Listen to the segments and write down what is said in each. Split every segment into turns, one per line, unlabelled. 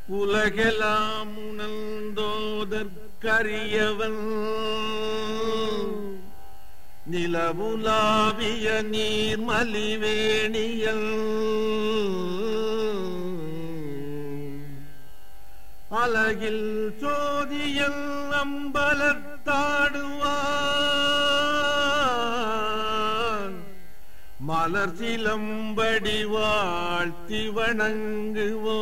உலகெல்லாம் உணர்ந்தோதற்கரியவன் நிலவுலாவிய நீர்மலிவேணியல் அலகில் சோதியல் அம்பலத்தாடுவான் மலர் சிலம்படி வாழ்த்தி வணங்குவோ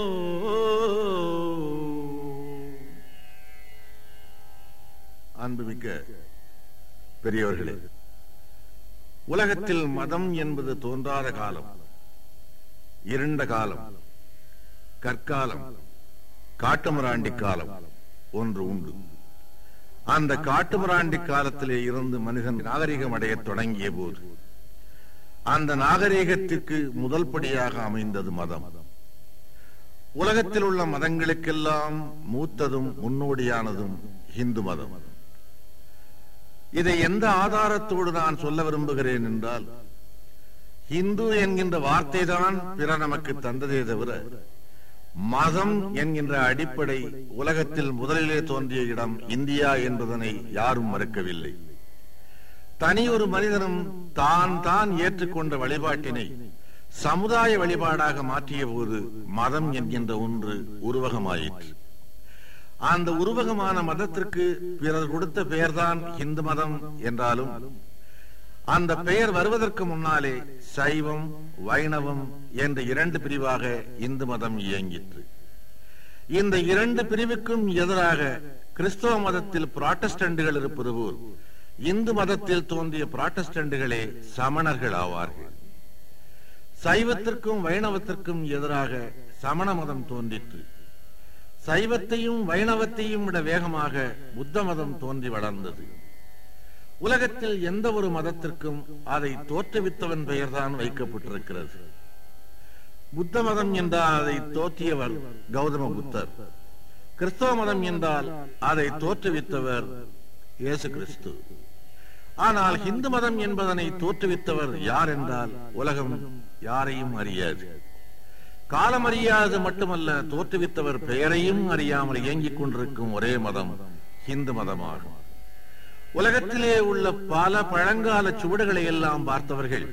அன்புமிக்க பெரியவர்களே உலகத்தில் மதம் என்பது தோன்றாத காலம் இருண்ட காலம் கற்காலம் காட்டுமிராண்டி காலம் ஒன்று உண்டு அந்த காட்டுமிராண்டி காலத்திலே இருந்து மனிதன் நாகரிகம் அடையத் தொடங்கிய போது அந்த நாகரீகத்திற்கு முதல் படியாக அமைந்தது மதம் உலகத்தில் உள்ள மதங்களுக்கெல்லாம் மூத்ததும் முன்னோடியானதும் இந்து மதம் இதை எந்த ஆதாரத்தோடு நான் சொல்ல விரும்புகிறேன் என்றால் இந்து என்கின்ற வார்த்தை தான் பிற நமக்கு தந்ததே தவிர மதம் என்கின்ற அடிப்படை உலகத்தில் முதலிலே தோன்றிய இடம் இந்தியா என்பதனை யாரும் மறுக்கவில்லை தனி ஒரு மனிதனும் தான் தான் ஏற்றுக்கொண்ட வழிபாட்டினை சமுதாய வழிபாடாக மாற்றிய போது மதம் என்கின்ற ஒன்று உருவகமாயிற்று அந்த உருவகமான மதத்திற்கு பிறர் கொடுத்த பெயர்தான் இந்து மதம் என்றாலும் அந்த பெயர் வருவதற்கு முன்னாலே சைவம் வைணவம் என்ற இரண்டு பிரிவாக இந்து மதம் இயங்கிற்று இந்த இரண்டு பிரிவுக்கும் எதிராக கிறிஸ்தவ மதத்தில் புராட்டஸ்டண்டுகள் இருப்பது போல் இந்து மதத்தில் தோன்றிய புராட்டஸ்டண்டுகளே சமணர்கள் ஆவார்கள் சைவத்திற்கும் வைணவத்திற்கும் எதிராக சமண மதம் தோன்றிற்று சைவத்தையும் வைணவத்தையும் விட வேகமாக புத்த மதம் தோன்றி வளர்ந்தது உலகத்தில் எந்த ஒரு மதத்திற்கும் அதை தோற்றுவித்தவன் பெயர்தான் வைக்கப்பட்டிருக்கிறது புத்த மதம் என்றால் அதை தோற்றியவர் கௌதம புத்தர் கிறிஸ்தவ மதம் என்றால் அதை தோற்றுவித்தவர் இயேசு கிறிஸ்து ஆனால் இந்து மதம் என்பதனை தோற்றுவித்தவர் யார் என்றால் உலகம் யாரையும் அறியாது காலம் அறியாது மட்டுமல்ல தோற்றுவித்தவர் பெயரையும் அறியாமல் இயங்கிக் கொண்டிருக்கும் ஒரே மதம் இந்து மதமாகும் உலகத்திலே உள்ள பல பழங்கால சுவடுகளை எல்லாம் பார்த்தவர்கள்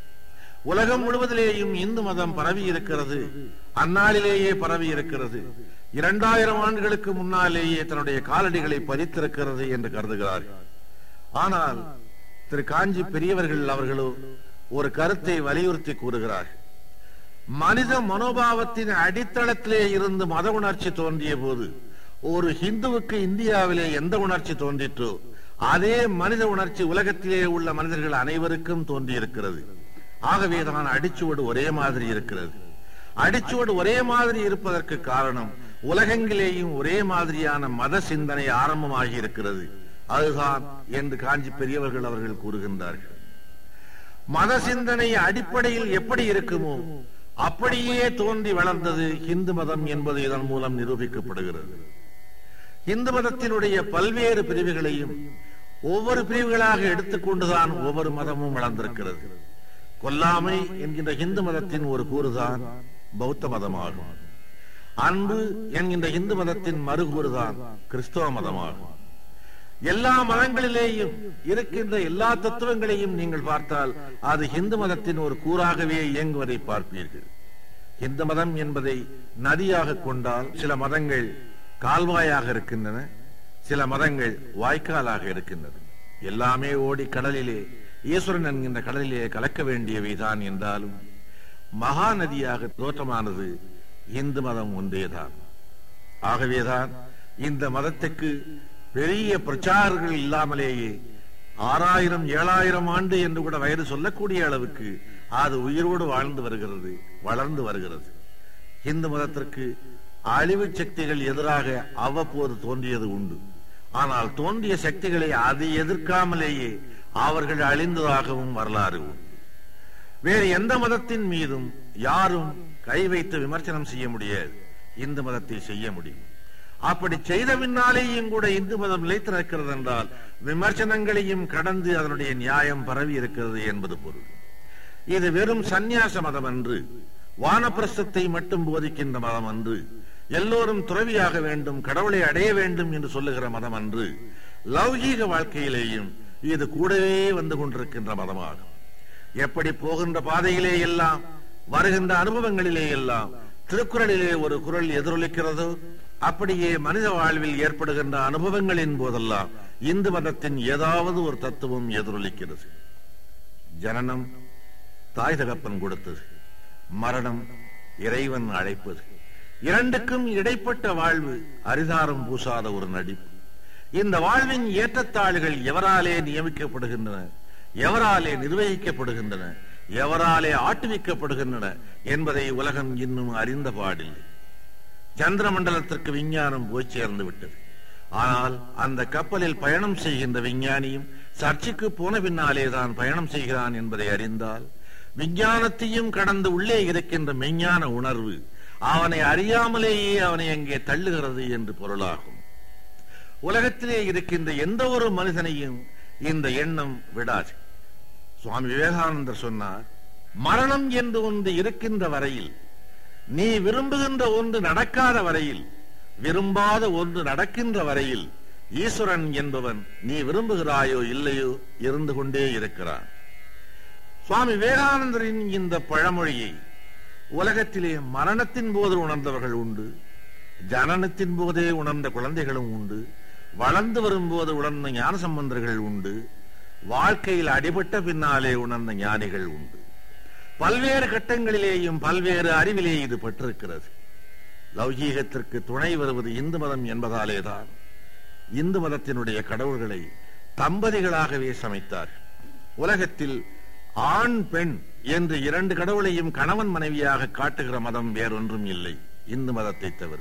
உலகம் முழுவதிலேயும் இந்து மதம் பரவி இருக்கிறது அந்நாளிலேயே பரவி இருக்கிறது இரண்டாயிரம் ஆண்டுகளுக்கு முன்னாலேயே தன்னுடைய காலடிகளை பதித்திருக்கிறது என்று கருதுகிறார்கள் ஆனால் திரு காஞ்சி பெரியவர்கள் அவர்களோ ஒரு கருத்தை வலியுறுத்தி கூறுகிறார்கள் மனித மனோபாவத்தின் அடித்தளத்திலே இருந்து மத உணர்ச்சி தோன்றிய போது ஒரு ஹிந்துவுக்கு இந்தியாவிலே எந்த உணர்ச்சி தோன்றிற்றோ அதே மனித உணர்ச்சி உலகத்திலே உள்ள மனிதர்கள் அனைவருக்கும் தோன்றியிருக்கிறது ஆகவேதான் அடிச்சுவடு ஒரே மாதிரி இருக்கிறது அடிச்சுவடு ஒரே மாதிரி இருப்பதற்கு காரணம் உலகெங்கிலேயும் ஒரே மாதிரியான மத சிந்தனை ஆரம்பமாகி இருக்கிறது அதுதான் என்று காஞ்சி பெரியவர்கள் அவர்கள் கூறுகின்றார்கள் மத சிந்தனை அடிப்படையில் எப்படி இருக்குமோ அப்படியே தோன்றி வளர்ந்தது இந்து மதம் என்பது இதன் மூலம் நிரூபிக்கப்படுகிறது இந்து மதத்தினுடைய பல்வேறு பிரிவுகளையும் ஒவ்வொரு பிரிவுகளாக எடுத்துக்கொண்டுதான் ஒவ்வொரு மதமும் வளர்ந்திருக்கிறது கொல்லாமை என்கின்ற இந்து மதத்தின் ஒரு கூறுதான் பௌத்த மதமாகும் அன்பு என்கின்ற இந்து மதத்தின் மறுகூறுதான் கிறிஸ்தவ மதமாகும் எல்லா மதங்களிலேயும் இருக்கின்ற எல்லா தத்துவங்களையும் நீங்கள் பார்த்தால் அது இந்து மதத்தின் ஒரு கூறாகவே இயங்குவதை பார்ப்பீர்கள் இந்து மதம் என்பதை நதியாக கொண்டால் சில மதங்கள் கால்வாயாக இருக்கின்றன சில மதங்கள் வாய்க்காலாக இருக்கின்றன எல்லாமே ஓடி கடலிலே ஈஸ்வரன் என்கின்ற கடலிலே கலக்க வேண்டியவைதான் என்றாலும் மகா நதியாக தோற்றமானது இந்து மதம் ஒன்றேதான் ஆகவேதான் இந்த மதத்துக்கு பெரிய பிரச்சாரங்கள் இல்லாமலேயே ஆறாயிரம் ஏழாயிரம் ஆண்டு என்று கூட வயது சொல்லக்கூடிய அளவுக்கு அது உயிரோடு வாழ்ந்து வருகிறது வளர்ந்து வருகிறது இந்து மதத்திற்கு அழிவு சக்திகள் எதிராக அவ்வப்போது தோன்றியது உண்டு ஆனால் தோன்றிய சக்திகளை அதை எதிர்க்காமலேயே அவர்கள் அழிந்ததாகவும் வரலாறு உண்டு வேறு எந்த மதத்தின் மீதும் யாரும் கை வைத்து விமர்சனம் செய்ய முடியாது இந்து மதத்தை செய்ய முடியும் அப்படி செய்த பின்னாலேயும் கூட இந்து மதம் நிலைத்திருக்கிறது என்றால் விமர்சனங்களையும் கடந்து அதனுடைய நியாயம் பரவி இருக்கிறது என்பது பொருள் இது வெறும் சந்நியாச மதம் அன்று வானப்பிரஸ்தத்தை மட்டும் போதிக்கின்ற மதம் அன்று எல்லோரும் துறவியாக வேண்டும் கடவுளை அடைய வேண்டும் என்று சொல்லுகிற மதம் அன்று லௌகீக வாழ்க்கையிலேயும் இது கூடவே வந்து கொண்டிருக்கின்ற மதமாகும் எப்படி போகின்ற பாதையிலே எல்லாம் வருகின்ற அனுபவங்களிலே எல்லாம் திருக்குறளிலே ஒரு குரல் எதிரொலிக்கிறதோ அப்படியே மனித வாழ்வில் ஏற்படுகின்ற அனுபவங்களின் போதெல்லாம் இந்து மதத்தின் ஏதாவது ஒரு தத்துவம் எதிரொலிக்கிறது ஜனனம் தாய் தகப்பன் கொடுத்தது மரணம் இறைவன் அழைப்பது இரண்டுக்கும் இடைப்பட்ட வாழ்வு அரிதாரம் பூசாத ஒரு நடிப்பு இந்த வாழ்வின் ஏற்றத்தாழ்கள் எவராலே நியமிக்கப்படுகின்றன எவராலே நிர்வகிக்கப்படுகின்றன எவராலே ஆட்டுவிக்கப்படுகின்றன என்பதை உலகம் இன்னும் அறிந்த பாடில்லை சந்திர மண்டலத்திற்கு விஞ்ஞானம் போய் சேர்ந்து விட்டது ஆனால் அந்த கப்பலில் பயணம் செய்கின்ற விஞ்ஞானியும் சர்ச்சுக்கு போன பின்னாலே தான் பயணம் செய்கிறான் என்பதை அறிந்தால் விஞ்ஞானத்தையும் கடந்து உள்ளே இருக்கின்ற மெஞ்ஞான உணர்வு அவனை அறியாமலேயே அவனை அங்கே தள்ளுகிறது என்று பொருளாகும் உலகத்திலே இருக்கின்ற எந்த ஒரு மனிதனையும் இந்த எண்ணம் விடாது சுவாமி விவேகானந்தர் சொன்னார் மரணம் என்று ஒன்று இருக்கின்ற வரையில் நீ விரும்புகின்ற ஒன்று நடக்காத வரையில் விரும்பாத ஒன்று நடக்கின்ற வரையில் ஈஸ்வரன் என்பவன் நீ விரும்புகிறாயோ இல்லையோ இருந்து கொண்டே இருக்கிறான் சுவாமி விவேகானந்தரின் இந்த பழமொழியை உலகத்திலே மரணத்தின் போது உணர்ந்தவர்கள் உண்டு ஜனனத்தின் போதே உணர்ந்த குழந்தைகளும் உண்டு வளர்ந்து வரும்போது உணர்ந்த ஞான சம்பந்தர்கள் உண்டு வாழ்க்கையில் அடிபட்ட பின்னாலே உணர்ந்த ஞானிகள் உண்டு பல்வேறு கட்டங்களிலேயும் பல்வேறு அறிவிலே இது பட்டிருக்கிறது லௌகீகத்திற்கு துணை வருவது இந்து மதம் என்பதாலேதான் இந்து மதத்தினுடைய கடவுள்களை தம்பதிகளாகவே சமைத்தார் உலகத்தில் ஆண் பெண் என்று இரண்டு கடவுளையும் கணவன் மனைவியாக காட்டுகிற மதம் வேறொன்றும் இல்லை இந்து மதத்தை தவிர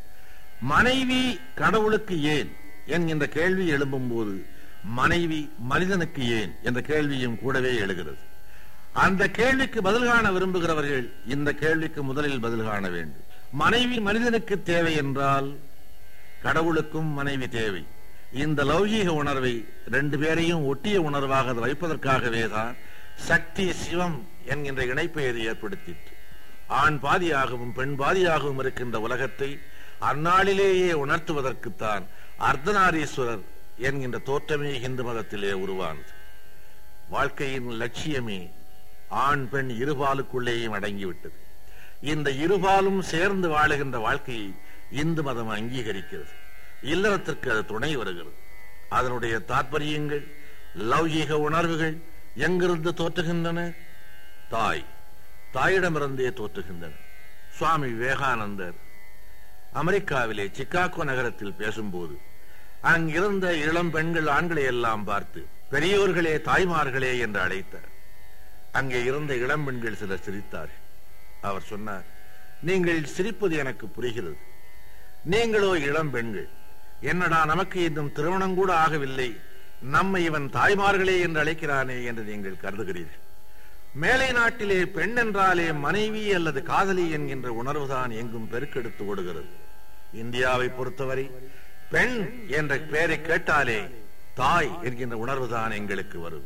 மனைவி கடவுளுக்கு ஏன் என்கின்ற கேள்வி எழும்பும் போது மனைவி மனிதனுக்கு ஏன் என்ற கேள்வியும் கூடவே எழுகிறது அந்த கேள்விக்கு பதில் காண விரும்புகிறவர்கள் இந்த கேள்விக்கு முதலில் பதில் காண வேண்டும் மனைவி மனிதனுக்கு தேவை என்றால் கடவுளுக்கும் மனைவி தேவை இந்த லௌகீக உணர்வை ரெண்டு பேரையும் ஒட்டிய உணர்வாக வைப்பதற்காகவே தான் சக்தி சிவம் என்கின்ற இணைப்பை அது ஏற்படுத்திற்று ஆண் பாதியாகவும் பெண் பாதியாகவும் இருக்கின்ற உலகத்தை அந்நாளிலேயே உணர்த்துவதற்குத்தான் அர்த்தநாரீஸ்வரர் என்கின்ற தோற்றமே இந்து மதத்திலே உருவானது வாழ்க்கையின் லட்சியமே ஆண் பெண் இருபாலுக்குள்ளேயும் அடங்கிவிட்டது இந்த இருபாலும் சேர்ந்து வாழுகின்ற வாழ்க்கையை இந்து மதம் அங்கீகரிக்கிறது இல்லறத்திற்கு அது துணை வருகிறது அதனுடைய தாற்பயங்கள் லௌகீக உணர்வுகள் எங்கிருந்து தோற்றுகின்றன தாய் தாயிடமிருந்தே தோற்றுகின்றன சுவாமி விவேகானந்தர் அமெரிக்காவிலே சிக்காகோ நகரத்தில் பேசும்போது அங்கிருந்த இளம் பெண்கள் ஆண்களை எல்லாம் பார்த்து பெரியோர்களே தாய்மார்களே என்று அழைத்தார் அங்கே இருந்த இளம் பெண்கள் சிலர் சிரித்தார்கள் அவர் சொன்னார் நீங்கள் சிரிப்பது எனக்கு புரிகிறது நீங்களோ இளம் பெண்கள் என்னடா நமக்கு இன்னும் திருமணம் கூட ஆகவில்லை நம்மை இவன் தாய்மார்களே என்று அழைக்கிறானே என்று நீங்கள் கருதுகிறீர்கள் மேலை நாட்டிலே பெண் என்றாலே மனைவி அல்லது காதலி என்கின்ற உணர்வுதான் எங்கும் பெருக்கெடுத்து ஓடுகிறது இந்தியாவை பொறுத்தவரை பெண் என்ற பெயரை கேட்டாலே தாய் என்கின்ற உணர்வுதான் எங்களுக்கு வரும்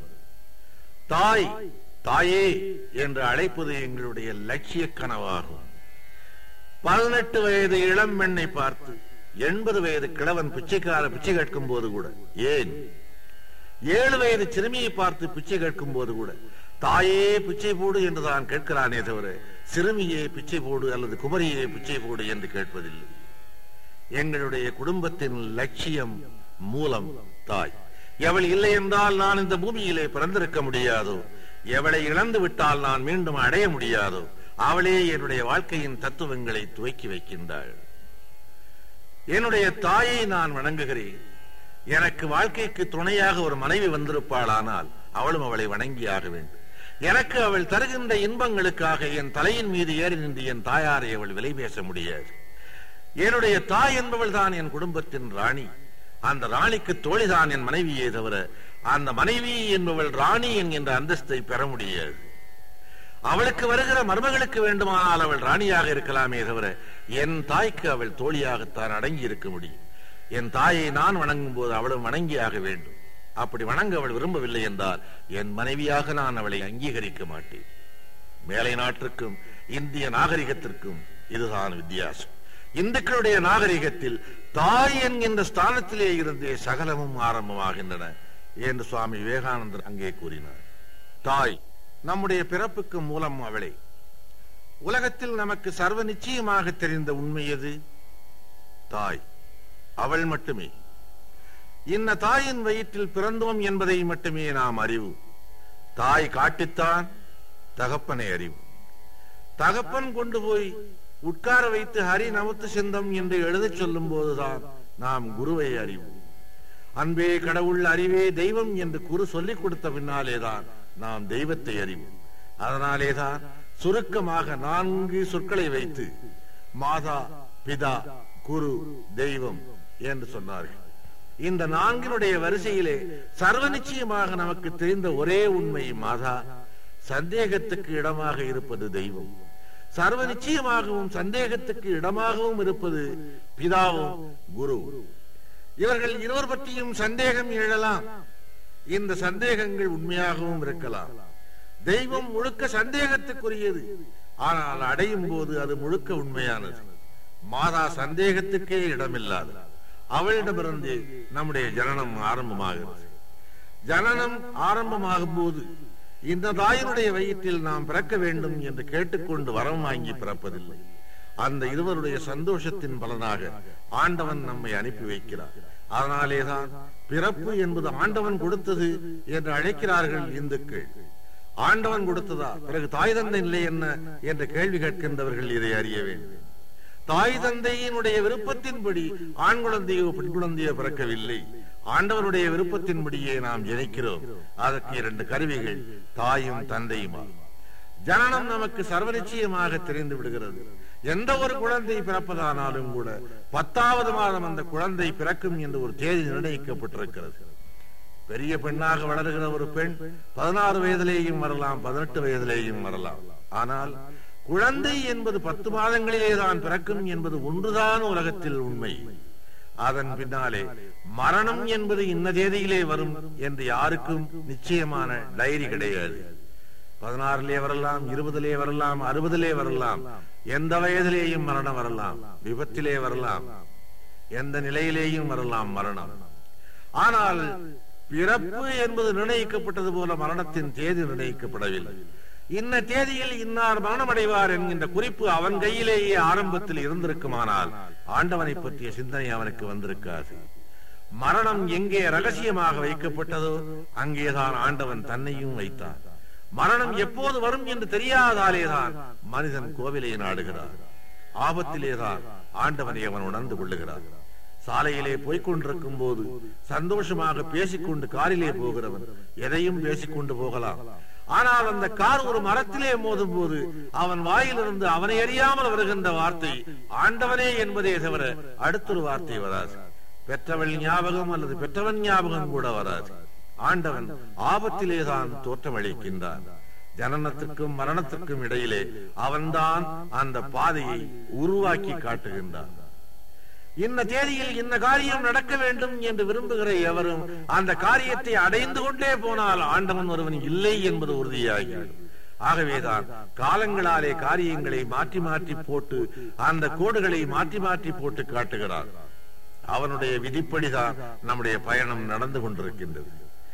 தாய் தாயே என்று அழைப்பது எங்களுடைய லட்சிய கனவாகும் பதினெட்டு வயது இளம் பெண்ணை பார்த்து எண்பது வயது கிழவன் பிச்சைக்கார பிச்சை கேட்கும் போது கூட ஏன் ஏழு வயது சிறுமியை பார்த்து பிச்சை கேட்கும் போது கூட தாயே பிச்சை போடு என்று தான் கேட்கிறானே தவிர சிறுமியே பிச்சை போடு அல்லது குமரியே பிச்சை போடு என்று கேட்பதில்லை எங்களுடைய குடும்பத்தின் லட்சியம் மூலம் தாய் எவள் இல்லை என்றால் நான் இந்த பூமியிலே பிறந்திருக்க முடியாதோ எவளை இழந்து விட்டால் நான் மீண்டும் அடைய முடியாதோ அவளே என்னுடைய வாழ்க்கையின் தத்துவங்களை துவக்கி வைக்கின்றாள் என்னுடைய தாயை நான் வணங்குகிறேன் எனக்கு வாழ்க்கைக்கு துணையாக ஒரு மனைவி வந்திருப்பாளானால் அவளும் அவளை வணங்கியாக வேண்டும் எனக்கு அவள் தருகின்ற இன்பங்களுக்காக என் தலையின் மீது ஏறி நின்று என் தாயாரை அவள் விலை பேச முடியாது என்னுடைய தாய் என்பவள் தான் என் குடும்பத்தின் ராணி அந்த ராணிக்கு தோழிதான் என் மனைவியே தவிர அந்த மனைவி என்பவள் ராணி என்கின்ற அந்தஸ்தை பெற முடியாது அவளுக்கு வருகிற மருமகளுக்கு வேண்டுமானால் அவள் ராணியாக இருக்கலாமே தவிர என் தாய்க்கு அவள் தோழியாகத்தான் அடங்கி இருக்க முடியும் என் தாயை நான் வணங்கும் போது அவளும் வணங்கியாக வேண்டும் அப்படி வணங்க அவள் விரும்பவில்லை என்றால் என் மனைவியாக நான் அவளை அங்கீகரிக்க மாட்டேன் மேலை நாட்டிற்கும் இந்திய நாகரிகத்திற்கும் இதுதான் வித்தியாசம் இந்துக்களுடைய நாகரிகத்தில் தாய் என்கின்ற ஸ்தானத்திலே இருந்தே சகலமும் ஆரம்பமாகின்றன என்று சுவாமி விவேகானந்தர் அங்கே கூறினார் தாய் நம்முடைய பிறப்புக்கு மூலம் அவளே உலகத்தில் நமக்கு சர்வ நிச்சயமாக தெரிந்த உண்மை எது தாய் அவள் மட்டுமே இன்ன தாயின் வயிற்றில் பிறந்தோம் என்பதை மட்டுமே நாம் அறிவு தாய் காட்டித்தான் தகப்பனை அறிவு தகப்பன் கொண்டு போய் உட்கார வைத்து ஹரி நமத்து சிந்தம் என்று எழுதச் சொல்லும் போதுதான் நாம் குருவை அறிவு அன்பே கடவுள் அறிவே தெய்வம் என்று குரு சொல்லிக் கொடுத்த பின்னாலேதான் நாம் தெய்வத்தை அறிவு அதனாலேதான் சுருக்கமாக நான்கு சொற்களை வைத்து மாதா பிதா குரு தெய்வம் என்று சொன்னார்கள் இந்த நான்கினுடைய வரிசையிலே சர்வ நிச்சயமாக நமக்கு தெரிந்த ஒரே உண்மை மாதா சந்தேகத்துக்கு இடமாக இருப்பது தெய்வம் சர்வ நிச்சயமாகவும் சந்தேகத்துக்கு இடமாகவும் இருப்பது பிதாவும் குரு இவர்கள் இருவர் பற்றியும் சந்தேகம் எழலாம் இந்த சந்தேகங்கள் உண்மையாகவும் இருக்கலாம் தெய்வம் முழுக்க சந்தேகத்துக்குரியது ஆனால் அடையும் போது அது முழுக்க உண்மையானது மாதா சந்தேகத்துக்கே இடமில்லாது அவளிடமிருந்து நம்முடைய ஜனனம் ஆரம்பமாகிறது ஜனனம் ஆரம்பமாகும் போது இந்த தாயினுடைய வயிற்றில் நாம் பிறக்க வேண்டும் என்று கேட்டுக்கொண்டு வரம் வாங்கி பிறப்பதில்லை அந்த இருவருடைய சந்தோஷத்தின் பலனாக ஆண்டவன் நம்மை அனுப்பி வைக்கிறார் அதனாலேதான் பிறப்பு என்பது ஆண்டவன் கொடுத்தது என்று அழைக்கிறார்கள் இந்துக்கள் ஆண்டவன் கொடுத்ததா பிறகு தாய் தந்தை இல்லை என்ன என்ற கேள்வி கேட்கின்றவர்கள் இதை அறிய வேண்டும் தாய் தந்தையினுடைய விருப்பத்தின்படி ஆண் குழந்தையோ பெண் குழந்தையோ பிறக்கவில்லை ஆண்டவருடைய விருப்பத்தின்படியே நாம் ஜனிக்கிறோம் அதற்கு இரண்டு கருவிகள் தாயும் தந்தையுமா ஜனனம் நமக்கு சர்வ நிச்சயமாக தெரிந்து விடுகிறது எந்த ஒரு குழந்தை பிறப்பதானாலும் கூட பத்தாவது மாதம் அந்த குழந்தை பிறக்கும் என்று ஒரு தேதி நிர்ணயிக்கப்பட்டிருக்கிறது பெரிய பெண்ணாக வளருகிற ஒரு பெண் பதினாறு வயதிலேயும் வரலாம் பதினெட்டு வயதிலேயும் வரலாம் ஆனால் குழந்தை என்பது பத்து மாதங்களிலே தான் பிறக்கும் என்பது ஒன்றுதான் உலகத்தில் உண்மை அதன் பின்னாலே மரணம் என்பது இன்ன தேதியிலே வரும் என்று யாருக்கும் நிச்சயமான டைரி கிடையாது பதினாறிலே வரலாம் இருபதிலே வரலாம் அறுபதிலே வரலாம் எந்த வயதிலேயும் மரணம் வரலாம் விபத்திலே வரலாம் எந்த நிலையிலேயும் வரலாம் மரணம் ஆனால் பிறப்பு என்பது நிர்ணயிக்கப்பட்டது போல மரணத்தின் தேதி நிர்ணயிக்கப்படவில்லை இன்ன தேதியில் இன்னார் மரணமடைவார் என்கின்ற குறிப்பு அவன் கையிலேயே ஆரம்பத்தில் இருந்திருக்குமானால் ஆண்டவனை பற்றிய சிந்தனை அவனுக்கு வந்திருக்காது மரணம் எங்கே ரகசியமாக வைக்கப்பட்டதோ அங்கேதான் ஆண்டவன் தன்னையும் வைத்தான் மரணம் எப்போது வரும் என்று தெரியாதாலேதான் மனிதன் கோவிலை நாடுகிறார் ஆபத்திலேதான் ஆண்டவனை அவன் உணர்ந்து கொள்ளுகிறார் சாலையிலே போய்க் கொண்டிருக்கும் போது சந்தோஷமாக பேசிக்கொண்டு காரிலே போகிறவன் எதையும் பேசிக்கொண்டு போகலாம் ஆனால் அந்த கார் ஒரு மரத்திலே மோதும் போது அவன் வாயிலிருந்து அவனை அறியாமல் வருகின்ற வார்த்தை ஆண்டவனே என்பதே தவிர அடுத்தொரு வார்த்தை வராது பெற்றவள் ஞாபகம் அல்லது பெற்றவன் ஞாபகம் கூட வராது ஆண்டவன் ஆபத்திலேதான் தோற்றமளிக்கின்றான் ஜனனத்துக்கும் மரணத்துக்கும் இடையிலே அவன்தான் அந்த பாதையை உருவாக்கி காட்டுகின்றான் இன்ன தேதியில் இன்ன காரியம் நடக்க வேண்டும் என்று விரும்புகிற எவரும் அந்த காரியத்தை அடைந்து கொண்டே போனால் ஆண்டவன் ஒருவன் இல்லை என்பது உறுதியாகிவிடும் ஆகவேதான் காலங்களாலே காரியங்களை மாற்றி மாற்றி போட்டு அந்த கோடுகளை மாற்றி மாற்றி போட்டு காட்டுகிறார் அவனுடைய விதிப்படிதான் நம்முடைய பயணம் நடந்து கொண்டிருக்கின்றது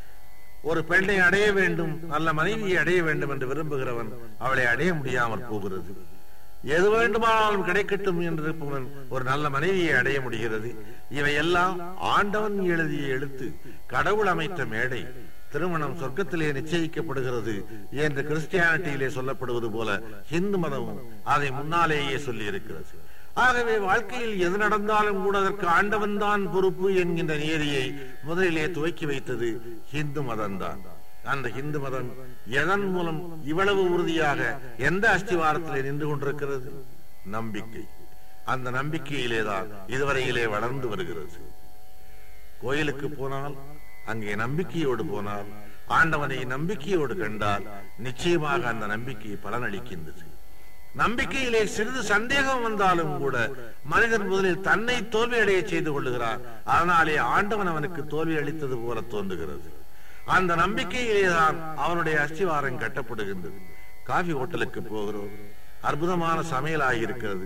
ஒரு பெண்ணை அடைய வேண்டும் நல்ல மனைவியை அடைய வேண்டும் என்று விரும்புகிறவன் அவளை அடைய முடியாமல் போகிறது எது வேண்டுமானாலும் கிடைக்கட்டும் என்று இருப்பவன் ஒரு நல்ல மனைவியை அடைய முடிகிறது இவையெல்லாம் ஆண்டவன் எழுதிய எழுத்து கடவுள் அமைத்த மேடை திருமணம் சொர்க்கத்திலே நிச்சயிக்கப்படுகிறது என்று கிறிஸ்டியானிட்டியிலே சொல்லப்படுவது போல ஹிந்து மதமும் அதை முன்னாலேயே சொல்லி இருக்கிறது ஆகவே வாழ்க்கையில் எது நடந்தாலும் கூட அதற்கு ஆண்டவன் தான் பொறுப்பு என்கின்ற நியதியை முதலிலே துவக்கி வைத்தது ஹிந்து மதம்தான் அந்த இந்து மதம் எதன் மூலம் இவ்வளவு உறுதியாக எந்த அஸ்திவாரத்திலே நின்று கொண்டிருக்கிறது நம்பிக்கை அந்த நம்பிக்கையிலேதான் இதுவரையிலே வளர்ந்து வருகிறது கோயிலுக்கு போனால் அங்கே நம்பிக்கையோடு போனால் ஆண்டவனை நம்பிக்கையோடு கண்டால் நிச்சயமாக அந்த நம்பிக்கை பலனளிக்கின்றது நம்பிக்கையிலே சிறிது சந்தேகம் வந்தாலும் கூட மனிதன் முதலில் தன்னை தோல்வியடைய செய்து கொள்ளுகிறார் அதனாலே ஆண்டவன் அவனுக்கு தோல்வி அளித்தது போல தோன்றுகிறது அந்த நம்பிக்கையிலேதான் அவனுடைய அஸ்திவாரம் கட்டப்படுகின்றது காஃபி ஹோட்டலுக்கு போகிறோம் அற்புதமான சமையல் ஆகியிருக்கிறது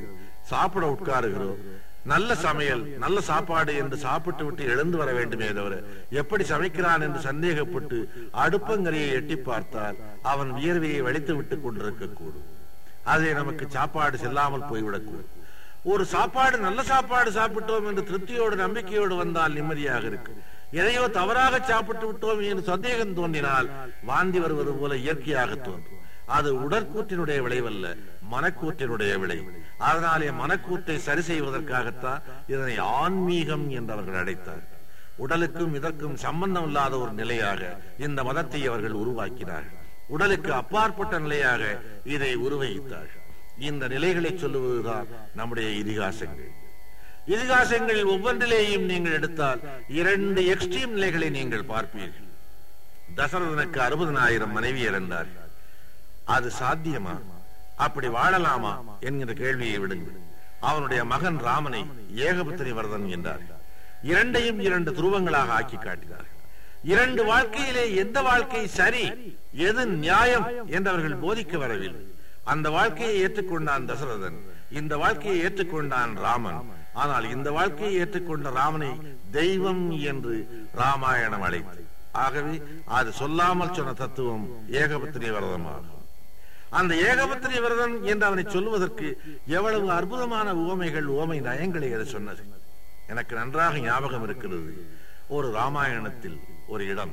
சாப்பிட உட்காருகிறோம் நல்ல சமையல் நல்ல சாப்பாடு என்று சாப்பிட்டு விட்டு எழுந்து வர வேண்டுமே தவிர எப்படி சமைக்கிறான் என்று சந்தேகப்பட்டு அடுப்பங்கரையை எட்டி பார்த்தால் அவன் வியர்வையை வலித்து விட்டுக் கொண்டிருக்க கூடும் அதை நமக்கு சாப்பாடு செல்லாமல் போய்விடக்கூடும் ஒரு சாப்பாடு நல்ல சாப்பாடு சாப்பிட்டோம் என்று திருப்தியோடு நம்பிக்கையோடு வந்தால் நிம்மதியாக இருக்கு எதையோ தவறாக சாப்பிட்டு விட்டோம் என்று சந்தேகம் தோன்றினால் வாந்தி வருவது போல இயற்கையாக தோன்றும் அது உடற்கூற்றினுடைய விளைவல்ல மனக்கூற்றினுடைய விளைவு அதனாலே மனக்கூற்றை சரி செய்வதற்காகத்தான் இதனை ஆன்மீகம் என்று அவர்கள் அழைத்தார் உடலுக்கும் இதற்கும் சம்பந்தம் இல்லாத ஒரு நிலையாக இந்த மதத்தை அவர்கள் உருவாக்கினார்கள் உடலுக்கு அப்பாற்பட்ட நிலையாக இதை உருவகித்தார்கள் இந்த நிலைகளை சொல்லுவதுதான் நம்முடைய இதிகாசங்கள் இதிகாசங்கள் ஒவ்வொன்றிலேயும் நீங்கள் எடுத்தால் இரண்டு எக்ஸ்ட்ரீம் நிலைகளை நீங்கள் பார்ப்பீர்கள் தசரதனுக்கு அறுபதனாயிரம் மனைவி இருந்தார்கள் அது சாத்தியமா அப்படி வாழலாமா என்கிற கேள்வியை விடுங்கள் அவனுடைய மகன் ராமனை ஏகபத்திரி வரதன் என்றார்கள் இரண்டையும் இரண்டு துருவங்களாக ஆக்கி காட்டினார்கள் இரண்டு வாழ்க்கையிலே எந்த வாழ்க்கை சரி எது நியாயம் என்றவர்கள் போதிக்க வரவில்லை அந்த வாழ்க்கையை ஏற்றுக்கொண்டான் தசரதன் இந்த வாழ்க்கையை ஏற்றுக்கொண்டான் ராமன் ஆனால் இந்த வாழ்க்கையை ஏற்றுக்கொண்ட ராமனை தெய்வம் என்று ராமாயணம் அழைத்து ஆகவே அது சொல்லாமல் சொன்ன தத்துவம் ஏகபத்திரி விரதமாகும் அந்த ஏகபத்திரி விரதம் என்று அவனை சொல்வதற்கு எவ்வளவு அற்புதமான உவமைகள் உவமை நயங்களை அது சொன்னது எனக்கு நன்றாக ஞாபகம் இருக்கிறது ஒரு ராமாயணத்தில் ஒரு இடம்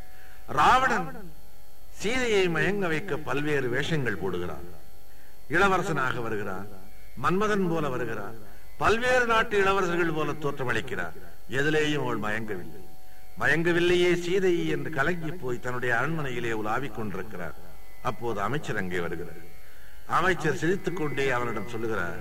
ராவணன் சீதையை மயங்க வைக்க பல்வேறு வேஷங்கள் போடுகிறான் இளவரசனாக வருகிறார் மன்மதன் போல வருகிறார் பல்வேறு நாட்டு இளவரசர்கள் போல தோற்றமளிக்கிறார் எதிலேயும் அவள் மயங்கவில்லை மயங்கவில்லையே சீதை என்று கலங்கி போய் தன்னுடைய அரண்மனையிலே உலாவிக் கொண்டிருக்கிறார் அப்போது அமைச்சர் அங்கே வருகிறார் அமைச்சர் சிரித்துக் கொண்டே அவனிடம் சொல்லுகிறார்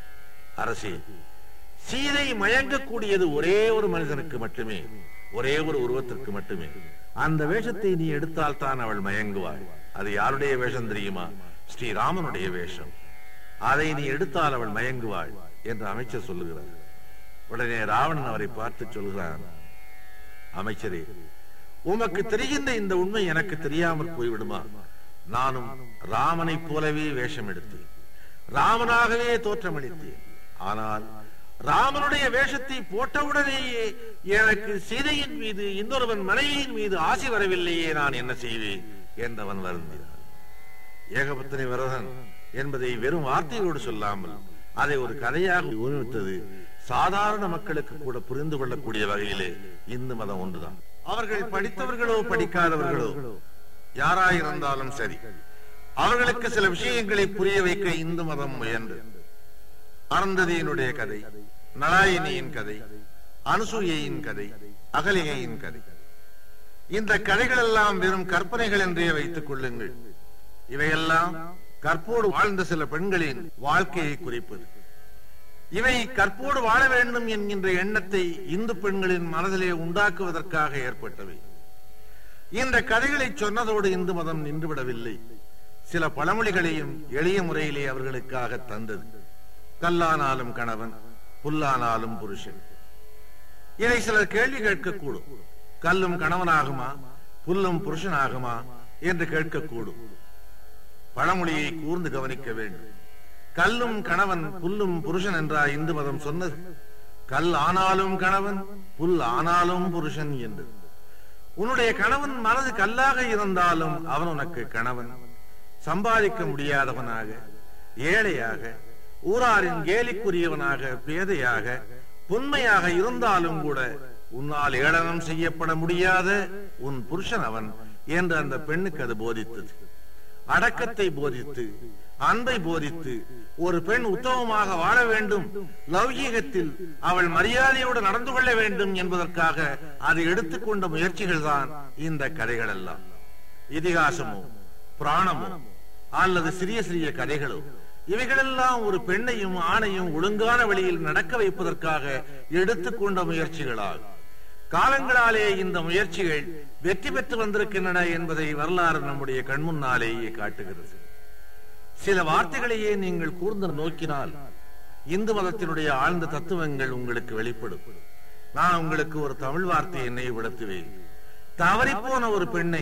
அரசே சீதை மயங்கக்கூடியது ஒரே ஒரு மனிதனுக்கு மட்டுமே ஒரே ஒரு உருவத்திற்கு மட்டுமே அந்த வேஷத்தை நீ எடுத்தால் தான் அவள் மயங்குவாள் அது யாருடைய வேஷம் தெரியுமா ஸ்ரீராமனுடைய வேஷம் அதை நீ எடுத்தால் அவள் மயங்குவாள் என்று அமைச்சர் சொல்லுகிறார் உடனே ராவணன் அவரை பார்த்து சொல்கிறான் அமைச்சரே உமக்கு தெரிகின்ற இந்த உண்மை எனக்கு தெரியாமல் போய்விடுமா நானும் ராமனைப் போலவே வேஷம் எடுத்தேன் ராமனாகவே தோற்றமளித்தேன் ஆனால் ராமனுடைய வேஷத்தை போட்டவுடனேயே எனக்கு சீதையின் மீது இன்னொருவன் மனைவியின் மீது ஆசை வரவில்லையே நான் என்ன செய்வேன் என்றவன் வருந்தினான் ஏகபத்தினை விரதன் என்பதை வெறும் வார்த்தையோடு சொல்லாமல் அதை ஒரு கதையாக உருவித்தது சாதாரண மக்களுக்கு கூட புரிந்து கொள்ளக்கூடிய வகையிலே இந்து மதம் ஒன்றுதான் அவர்கள் படித்தவர்களோ படிக்காதவர்களோ யாராயிருந்தாலும் சரி அவர்களுக்கு சில விஷயங்களை புரிய வைக்க இந்து மதம் முயன்றது அருந்ததியினுடைய கதை நலாயினியின் கதை அனுசூயையின் கதை அகலிகையின் கதை இந்த கதைகள் எல்லாம் வெறும் கற்பனைகள் என்றே வைத்துக் கொள்ளுங்கள் இவையெல்லாம் கற்போடு வாழ்ந்த சில பெண்களின் வாழ்க்கையை குறிப்பது இவை கற்போடு வாழ வேண்டும் என்கின்ற எண்ணத்தை இந்து பெண்களின் மனதிலே உண்டாக்குவதற்காக ஏற்பட்டவை இந்த கதைகளை சொன்னதோடு இந்து மதம் நின்றுவிடவில்லை சில பழமொழிகளையும் எளிய முறையிலே அவர்களுக்காக தந்தது கல்லானாலும் கணவன் புல்லானாலும் புருஷன் இதை சிலர் கேள்வி கேட்கக்கூடும் கல்லும் கணவனாகுமா புல்லும் புருஷனாகுமா என்று கேட்கக்கூடும் பழமொழியை கூர்ந்து கவனிக்க வேண்டும் கல்லும் கணவன் புல்லும் புருஷன் என்றா இந்து மதம் சொன்னது கல் ஆனாலும் கணவன் புல் ஆனாலும் புருஷன் என்று உன்னுடைய கணவன் மனது கல்லாக இருந்தாலும் அவன் உனக்கு கணவன் சம்பாதிக்க முடியாதவனாக ஏழையாக ஊராரின் கேலிக்குரியவனாக பேதையாக புண்மையாக இருந்தாலும் கூட உன்னால் ஏளனம் செய்யப்பட முடியாத உன் புருஷன் அவன் என்று அந்த பெண்ணுக்கு அது போதித்தது அடக்கத்தை போதித்து அன்பை போதித்து ஒரு பெண் உத்தமமாக வாழ வேண்டும் லௌகீகத்தில் அவள் மரியாதையோடு நடந்து கொள்ள வேண்டும் என்பதற்காக அது எடுத்துக்கொண்ட முயற்சிகள் தான் இந்த கதைகள் எல்லாம் இதிகாசமோ பிராணமோ அல்லது சிறிய சிறிய கதைகளோ இவைகளெல்லாம் ஒரு பெண்ணையும் ஆணையும் ஒழுங்கான வழியில் நடக்க வைப்பதற்காக எடுத்துக்கொண்ட முயற்சிகளாகும் காலங்களாலே இந்த முயற்சிகள் வெற்றி பெற்று வந்திருக்கின்றன என்பதை வரலாறு நம்முடைய கண்முன்னாலேயே காட்டுகிறது சில வார்த்தைகளையே நீங்கள் கூர்ந்து நோக்கினால் இந்து மதத்தினுடைய ஆழ்ந்த தத்துவங்கள் உங்களுக்கு வெளிப்படும் நான் உங்களுக்கு ஒரு தமிழ் வார்த்தையை நினைவுபடுத்துவேன் தவறிப்போன ஒரு பெண்ணை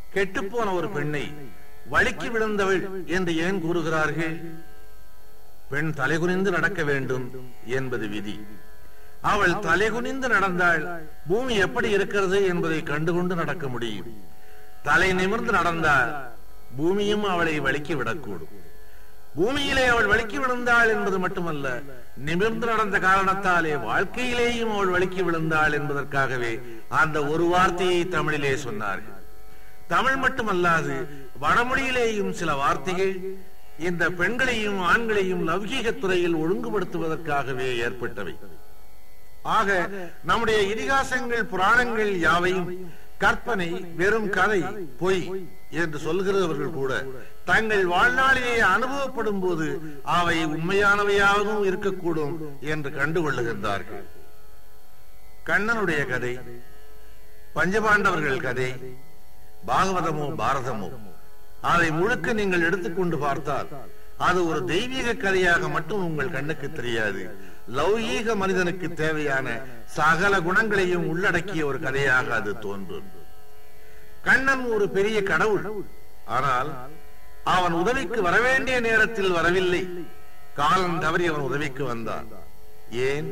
கெட்டுப்போன ஒரு பெண்ணை வழுக்கி விழுந்தவள் என்று ஏன் கூறுகிறார்கள் பெண் தலைகுனிந்து நடக்க வேண்டும் என்பது விதி அவள் தலைகுனிந்து நடந்தால் பூமி எப்படி இருக்கிறது என்பதை கண்டுகொண்டு நடக்க முடியும் தலை நிமிர்ந்து நடந்தால் பூமியும் அவளை வலிக்கி விடக்கூடும் பூமியிலே அவள் வலிக்கி விழுந்தாள் என்பது மட்டுமல்ல நிமிர்ந்து நடந்த காரணத்தாலே வாழ்க்கையிலேயும் அவள் வலிக்கி விழுந்தாள் என்பதற்காகவே அந்த ஒரு வார்த்தையை தமிழிலே சொன்னார்கள் தமிழ் மட்டுமல்லாது வடமொழியிலேயும் சில வார்த்தைகள் இந்த பெண்களையும் ஆண்களையும் லௌகீக துறையில் ஒழுங்குபடுத்துவதற்காகவே ஏற்பட்டவை ஆக நம்முடைய இதிகாசங்கள் புராணங்கள் யாவையும் கற்பனை வெறும் கதை பொய் என்று சொல்கிறவர்கள் கூட தங்கள் வாழ்நாளிலே அனுபவப்படும் போது அவை உண்மையானவையாகவும் இருக்கக்கூடும் என்று கண்டுகொள்ளுகின்றார்கள் கண்ணனுடைய கதை பஞ்சபாண்டவர்கள் கதை பாகவதமோ பாரதமோ அதை முழுக்க நீங்கள் எடுத்துக்கொண்டு பார்த்தால் அது ஒரு தெய்வீக கதையாக மட்டும் உங்கள் கண்ணுக்கு தெரியாது லௌகீக மனிதனுக்கு தேவையான சகல குணங்களையும் உள்ளடக்கிய ஒரு கதையாக அது தோன்றும் கண்ணன் ஒரு பெரிய கடவுள் ஆனால் அவன் உதவிக்கு வரவேண்டிய நேரத்தில் வரவில்லை காலம் தவறி அவன் உதவிக்கு வந்தான் ஏன்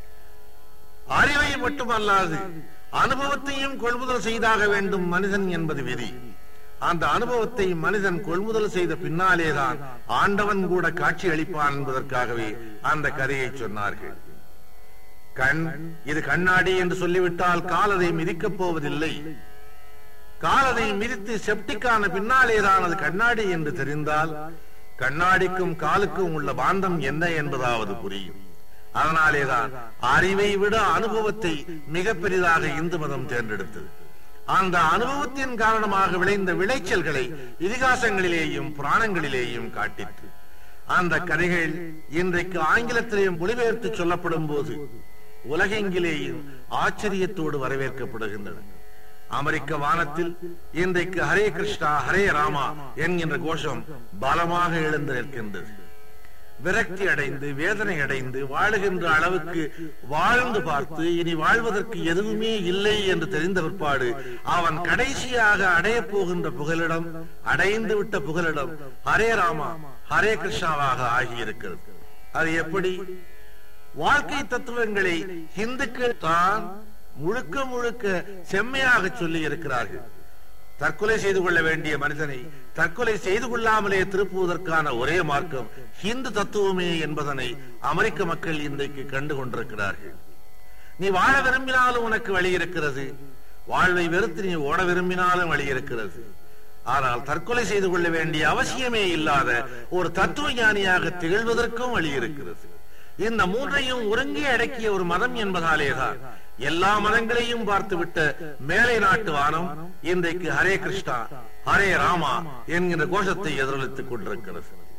அறிவை மட்டுமல்லாது அனுபவத்தையும் கொள்முதல் செய்தாக வேண்டும் மனிதன் என்பது விதி அந்த அனுபவத்தை மனிதன் கொள்முதல் செய்த பின்னாலேதான் ஆண்டவன் கூட காட்சி அளிப்பான் என்பதற்காகவே அந்த கதையை சொன்னார்கள் கண் இது கண்ணாடி என்று சொல்லிவிட்டால் காலதை மிதிக்கப் போவதில்லை காலதை மிதித்து செப்டிக்கான பின்னாலேதான் அது கண்ணாடி என்று தெரிந்தால் கண்ணாடிக்கும் காலுக்கும் உள்ள பாந்தம் என்ன என்பதாவது புரியும் அதனாலேதான் அறிவை விட அனுபவத்தை மிக பெரிதாக இந்து மதம் தேர்ந்தெடுத்தது அந்த அனுபவத்தின் காரணமாக விளைந்த விளைச்சல்களை இதிகாசங்களிலேயும் புராணங்களிலேயும் காட்டிற்று அந்த கதைகள் இன்றைக்கு ஆங்கிலத்திலேயும் மொழிபெயர்த்து சொல்லப்படும் போது உலகெங்கிலேயும் ஆச்சரியத்தோடு வரவேற்கப்படுகின்றன அமெரிக்க வானத்தில் இன்றைக்கு ஹரே கிருஷ்ணா ஹரே ராமா என்கின்ற கோஷம் பலமாக எழுந்து நிற்கின்றது விரக்தி அடைந்து வேதனை அடைந்து வாழுகின்ற அளவுக்கு வாழ்ந்து பார்த்து இனி வாழ்வதற்கு எதுவுமே இல்லை என்று தெரிந்த பிற்பாடு அவன் கடைசியாக அடைய போகின்ற புகலிடம் அடைந்து விட்ட புகலிடம் ஹரே ராமா ஹரே கிருஷ்ணாவாக ஆகியிருக்கிறது அது எப்படி வாழ்க்கை தத்துவங்களை இந்துக்கள் தான் முழுக்க முழுக்க செம்மையாக சொல்லி இருக்கிறார்கள் தற்கொலை செய்து கொள்ள வேண்டிய மனிதனை தற்கொலை செய்து கொள்ளாமலே திருப்புவதற்கான ஒரே மார்க்கம் ஹிந்து தத்துவமே என்பதனை அமெரிக்க மக்கள் இன்றைக்கு கண்டு கொண்டிருக்கிறார்கள் நீ வாழ விரும்பினாலும் உனக்கு வழி இருக்கிறது வாழ்வை வெறுத்து நீ ஓட விரும்பினாலும் வழி இருக்கிறது ஆனால் தற்கொலை செய்து கொள்ள வேண்டிய அவசியமே இல்லாத ஒரு தத்துவ ஞானியாக திகழ்வதற்கும் வழி இருக்கிறது இந்த மூன்றையும் ஒருங்கே அடக்கிய ஒரு மதம் என்பதாலேதான் எல்லா மதங்களையும் பார்த்துவிட்ட மேலை நாட்டு வானம் இன்றைக்கு ஹரே கிருஷ்ணா ஹரே ராமா என்கின்ற கோஷத்தை எதிரொலித்துக் கொண்டிருக்கிறது